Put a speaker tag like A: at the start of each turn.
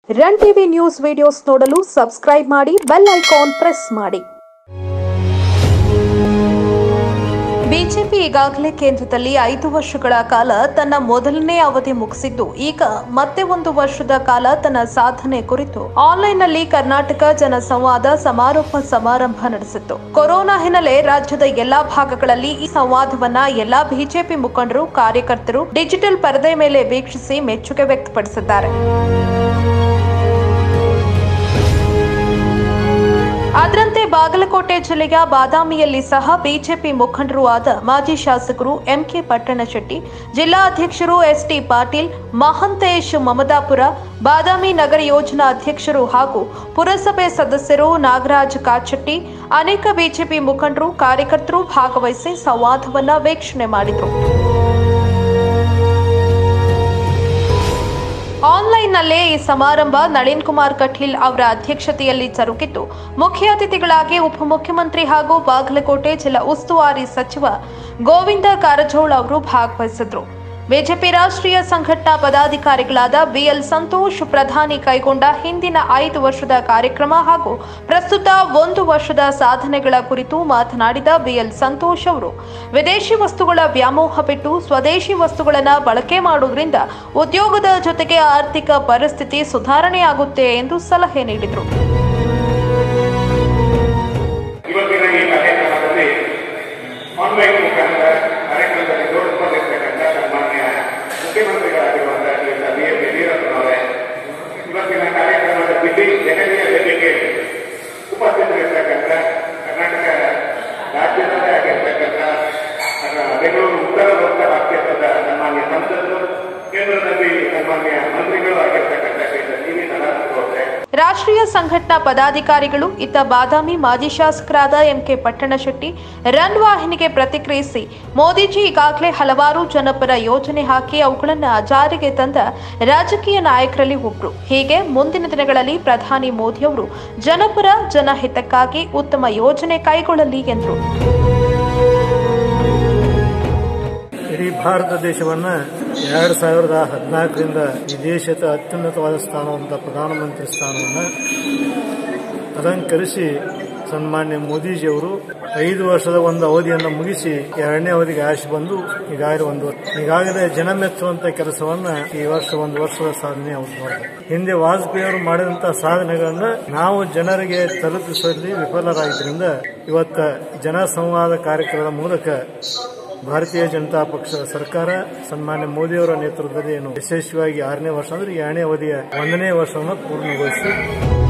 A: run TV news videos ನೋಡಲು subscribe ಮಾಡಿ bell icon press ಮಾಡಿ ಬಿಜೆಪಿ ಈಗಾಗಲೇ ಕೇಂದ್ರದಲ್ಲಿ ಐದು ವರ್ಷಗಳ ಕಾಲ ತನ್ನ ಮೊದಲನೇ ಅವಧಿ ಮುಗಿಸಿದ್ದು ಈಗ ಮತ್ತೆ ಒಂದು ವರ್ಷದ ಕಾಲ ತನ್ನ ಸಾಧನೆ ಕುರಿತು ಆನ್ಲೈನ್ನಲ್ಲಿ ಕರ್ನಾಟಕ ಜನ ಸಂವಾದ ಸಮಾರೋಪ ಸಮಾರಂಭ ನಡೆಸಿತ್ತು ಕೊರೋನಾ ಹಿನ್ನೆಲೆ ರಾಜ್ಯದ ಎಲ್ಲಾ ಭಾಗಗಳಲ್ಲಿ ಈ ಸಂವಾದವನ್ನ ಎಲ್ಲಾ ಬಿಜೆಪಿ ಮುಖಂಡರು ಕಾರ್ಯಕರ್ತರು ಡಿಜಿಟಲ್ ಪರದೆ ಮೇಲೆ ವೀಕ್ಷಿಸಿ ಮೆಚ್ಚುಗೆ ವ್ಯಕ್ತಪಡಿಸಿದ್ದಾರೆ ಅದರಂತೆ ಬಾಗಲಕೋಟೆ ಜಿಲ್ಲೆಯ ಬಾದಾಮಿಯಲ್ಲಿ ಸಹ ಬಿಜೆಪಿ ಮುಖಂಡರು ಆದ ಮಾಜಿ ಶಾಸಕರು ಎಂಕೆ ಪಟ್ಟಣಶೆಟ್ಟಿ ಜಿಲ್ಲಾ ಅಧ್ಯಕ್ಷರು ಎಸ್ಟಿ ಪಾಟೀಲ್ ಮಹಂತೇಶ್ ಮಮದಾಪುರ ಬಾದಾಮಿ ನಗರ ಯೋಜನಾ ಅಧ್ಯಕ್ಷರು ಹಾಗೂ ಪುರಸಭೆ ಸದಸ್ಯರು ನಾಗರಾಜ್ ಕಾಚಟ್ಟಿ ಅನೇಕ ಬಿಜೆಪಿ ಮುಖಂಡರು ಕಾರ್ಯಕರ್ತರು ಭಾಗವಹಿಸಿ ಸಂವಾದವನ್ನ ವೀಕ್ಷಣೆ ಮಾಡಿದರು ಆನ್ಲೈನ್ನಲ್ಲೇ ಈ ಸಮಾರಂಭ ನಳಿನ್ ಕುಮಾರ್ ಕಟೀಲ್ ಅವರ ಅಧ್ಯಕ್ಷತೆಯಲ್ಲಿ ಜರುಗಿದ್ದು ಮುಖ್ಯ ಅತಿಥಿಗಳಾಗಿ ಉಪಮುಖ್ಯಮಂತ್ರಿ ಹಾಗೂ ಬಾಗಲಕೋಟೆ ಜಿಲ್ಲಾ ಉಸ್ತುವಾರಿ ಸಚಿವ ಗೋವಿಂದ ಕಾರಜೋಳ ಅವರು ಭಾಗವಹಿಸಿದ್ರು ಬಿಜೆಪಿ ರಾಷ್ಟ್ರೀಯ ಸಂಘಟನಾ ಪದಾಧಿಕಾರಿಗಳಾದ ಬಿಎಲ್ ಸಂತೋಷ್ ಪ್ರಧಾನಿ ಕೈಗೊಂಡ ಹಿಂದಿನ ಐದು ವರ್ಷದ ಕಾರ್ಯಕ್ರಮ ಹಾಗೂ ಪ್ರಸ್ತುತ ಒಂದು ವರ್ಷದ ಸಾಧನೆಗಳ ಕುರಿತು ಮಾತನಾಡಿದ ಬಿಎಲ್ ಸಂತೋಷ್ ಅವರು ವಿದೇಶಿ ವಸ್ತುಗಳ ವ್ಯಾಮೋಹ ಬಿಟ್ಟು ಸ್ವದೇಶಿ ವಸ್ತುಗಳನ್ನು ಬಳಕೆ ಮಾಡುವುದರಿಂದ ಉದ್ಯೋಗದ ಜೊತೆಗೆ ಆರ್ಥಿಕ ಪರಿಸ್ಥಿತಿ ಸುಧಾರಣೆಯಾಗುತ್ತೆ ಎಂದು ಸಲಹೆ ನೀಡಿದರು
B: ಇವತ್ತಿನ ಈ ಕಾರ್ಯಕ್ರಮದಲ್ಲಿ ಆನ್ಲೈನ್ ಮುಖಾಂತರ ಕಾರ್ಯಕ್ರಮದಲ್ಲಿ ಜೋಡಿಸಿಕೊಂಡಿರ್ತಕ್ಕಂಥ ಸನ್ಮಾನ್ಯ ಮುಖ್ಯಮಂತ್ರಿಗಳಾಗಿರುವಂತಹ ಶ್ರೀಯುತ ಬಿ ಎಸ್ ಯಡಿಯೂರಪ್ಪನವರೇ ಇವತ್ತಿನ ಕಾರ್ಯಕ್ರಮದ ದಿಲ್ಲಿ ದೆಹಲಿಯ ವೇದಿಕೆ ಉಪಸ್ಥಿತರಿರ್ತಕ್ಕಂಥ ಕರ್ನಾಟಕ ರಾಜ್ಯದಲ್ಲೇ ಆಗಿರ್ತಕ್ಕಂಥ ಅಹ್, ಬೆಂಗಳೂರು ಉತ್ತರ ಲೋಕಸಭಾ ಕ್ಷೇತ್ರದ ಸನ್ಮಾನ್ಯ ಸಂಸದರು ಕೇಂದ್ರದಲ್ಲಿ ಸನ್ಮಾನ್ಯ ಮಂತ್ರಿಗಳು ಆಗಿರ್ತಕ್ಕಂಥ ಶ್ರೀಯುತ ಸಿ ವಿ ಸದಾನಂದ ಅವರೇ
A: ರಾಷ್ಟ್ರೀಯ ಸಂಘಟನಾ ಪದಾಧಿಕಾರಿಗಳು ಇತ್ತ ಬಾದಾಮಿ ಮಾಜಿ ಶಾಸಕರಾದ ಎಂಕೆ ಪಟ್ಟಣಶೆಟ್ಟಿ ರನ್ ವಾಹಿನಿಗೆ ಪ್ರತಿಕ್ರಿಯಿಸಿ ಮೋದಿಜಿ ಈಗಾಗಲೇ ಹಲವಾರು ಜನಪರ ಯೋಜನೆ ಹಾಕಿ ಅವುಗಳನ್ನು ಜಾರಿಗೆ ತಂದ ರಾಜಕೀಯ ನಾಯಕರಲ್ಲಿ ಒಬ್ರು ಹೀಗೆ ಮುಂದಿನ ದಿನಗಳಲ್ಲಿ ಪ್ರಧಾನಿ ಮೋದಿಯವರು ಜನಪರ ಜನಹಿತಕ್ಕಾಗಿ ಉತ್ತಮ ಯೋಜನೆ ಕೈಗೊಳ್ಳಲಿ ಎಂದರು
C: ಇಡೀ ಭಾರತ ದೇಶವನ್ನ ಎರಡು ಸಾವಿರದ ಹದಿನಾಲ್ಕರಿಂದ ಈ ದೇಶದ ಅತ್ಯುನ್ನತವಾದ ಸ್ಥಾನವಂತ ಪ್ರಧಾನಮಂತ್ರಿ ಸ್ಥಾನವನ್ನು ಅಲಂಕರಿಸಿ ಸನ್ಮಾನ್ಯ ಮೋದಿಜಿಯವರು ಐದು ವರ್ಷದ ಒಂದು ಅವಧಿಯನ್ನು ಮುಗಿಸಿ ಎರಡನೇ ಅವಧಿಗೆ ಆಶೆ ಬಂದು ಈಗಾಗಲೇ ಒಂದು ವರ್ಷ- ಈಗಾಗಲೇ ಜನ ಮೆಚ್ಚುವಂತ ಕೆಲಸವನ್ನ ಈ ವರ್ಷ ಒಂದು ವರ್ಷದ ಸಾಧನೆ ಅವರು ಮಾಡಿದ್ರು ಹಿಂದೆ ವಾಜಪೇಯಿ ಅವರು ಮಾಡಿದಂತಹ ಸಾಧನೆಗಳನ್ನ ನಾವು ಜನರಿಗೆ ತಲುಪಿಸುವಲ್ಲಿ ವಿಫಲರಾಗಿದ್ದರಿಂದ ಇವತ್ತ ಜನ ಸಂವಾದ ಕಾರ್ಯಕ್ರಮದ ಮೂಲಕ ಭಾರತೀಯ ಜನತಾ ಪಕ್ಷದ ಸರ್ಕಾರ ಸನ್ಮಾನ್ಯ ಮೋದಿಯವರ ನೇತೃತ್ವದಲ್ಲಿ ಏನು ಯಶಸ್ವಿಯಾಗಿ ಆರನೇ ವರ್ಷ ಅಂದ್ರೆ ಎರಡನೇ ಅವಧಿಯ ಒಂದನೇ ವರ್ಷವನ್ನು ಪೂರ್ಣಗೊಳಿಸಿ